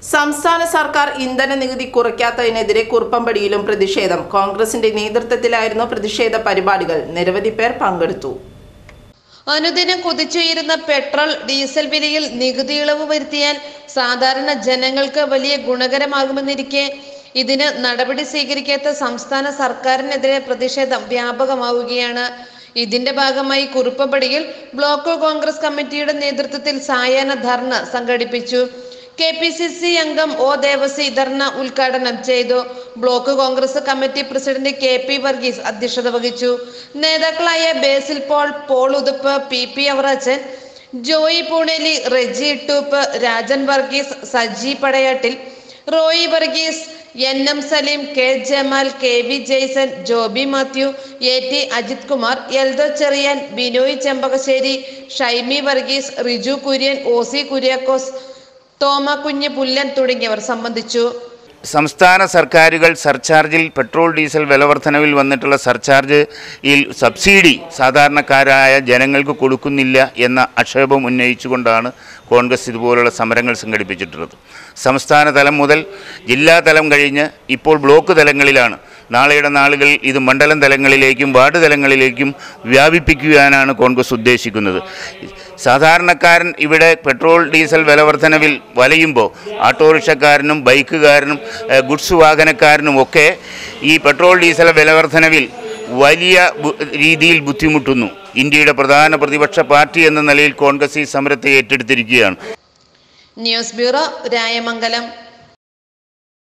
സംസ്ഥാന സർക്കാർ ഇന്ധന നികുതി കുറയ്ക്കാത്തതിനെതിരെ കുറുപ്പമ്പടിയിലും പ്രതിഷേധം കോൺഗ്രസിന്റെ നേതൃത്വത്തിലായിരുന്നു പ്രതിഷേധ പരിപാടികൾ നിരവധി പേർ പങ്കെടുത്തു അനുദിനം കുതിച്ചുയരുന്ന പെട്രോൾ ഡീസൽ വിലയിൽ നികുതി ഇളവ് വരുത്തിയാൽ സാധാരണ ജനങ്ങൾക്ക് വലിയ ഗുണകരമാകുമെന്നിരിക്കെ ഇതിന് നടപടി സ്വീകരിക്കാത്ത സംസ്ഥാന സർക്കാരിനെതിരെ പ്രതിഷേധം വ്യാപകമാവുകയാണ് ഇതിന്റെ ഭാഗമായി കുറുപ്പമ്പടിയിൽ ബ്ലോക്ക് കോൺഗ്രസ് കമ്മിറ്റിയുടെ നേതൃത്വത്തിൽ സായാഹ്ന ധർണ സംഘടിപ്പിച്ചു കെ പി സി സി അംഗം ഒ ദേവസി ധർണ ഉദ്ഘാടനം ചെയ്തു block Congress committee president K P Varghese അധ്യക്ഷത വഹിച്ചു നേതാക്കളായ ബേസിൽ പോൾ പോൾ ഉതുപ്പ് പി പി അവറാച്ചൻ ജോയി പൂണേലി റെജി ടൂപ്പ് Rajan Varghese Saji Padayattil Roy Varghese N M Saleem K Jamal K V Jaison Joby Mathew A T Ajith Kumar Eldho Cherian Binoy Chembakassery Shaimi Varghese Riju Kurian O C Kuriakose Thoma Kunju Pullan തുടങ്ങിയവർ സംബന്ധിച്ചു സംസ്ഥാന സർക്കാരുകൾ സർചാർജിൽ പെട്രോൾ ഡീസൽ വിലവർധനവിൽ വന്നിട്ടുള്ള സർചാർജ് ഈ സബ്സിഡി സാധാരണക്കാരായ ജനങ്ങൾക്ക് കൊടുക്കുന്നില്ല എന്ന ആക്ഷേപം ഉന്നയിച്ചുകൊണ്ടാണ് കോൺഗ്രസ് ഇതുപോലുള്ള സമരങ്ങൾ സംഘടിപ്പിച്ചിട്ടുള്ളത് സംസ്ഥാന തലം മുതൽ ജില്ലാ തലം കഴിഞ്ഞ് ഇപ്പോൾ ബ്ലോക്ക് തലങ്ങളിലാണ് നാളെയുടെ നാളുകളിൽ ഇത് മണ്ഡലം തലങ്ങളിലേക്കും വാർഡ് തലങ്ങളിലേക്കും വ്യാപിപ്പിക്കുവാനാണ് കോൺഗ്രസ് ഉദ്ദേശിക്കുന്നത് സാധാരണക്കാരൻ ഇവിടെ പെട്രോൾ ഡീസൽ വിലവർധനവിൽ വലയുമ്പോൾ ഓട്ടോറിക്ഷക്കാരനും ബൈക്കുകാരനും ഏഹ്, ഗുഡ്സ് വാഹനക്കാരനും ഒക്കെ ഈ പെട്രോൾ ഡീസൽ വിലവർധനവിൽ വലിയ ബു- രീതിയിൽ ബുദ്ധിമുട്ടുന്നു ഇന്ത്യയുടെ പ്രധാന പ്രതിപക്ഷ പാർട്ടി എന്ന നിലയിൽ കോൺഗ്രസ് ഈ സമരത്തെ ഏറ്റെടുത്തിരിക്കുകയാണ് ന്യൂസ് ബ്യൂറോ രായമംഗലം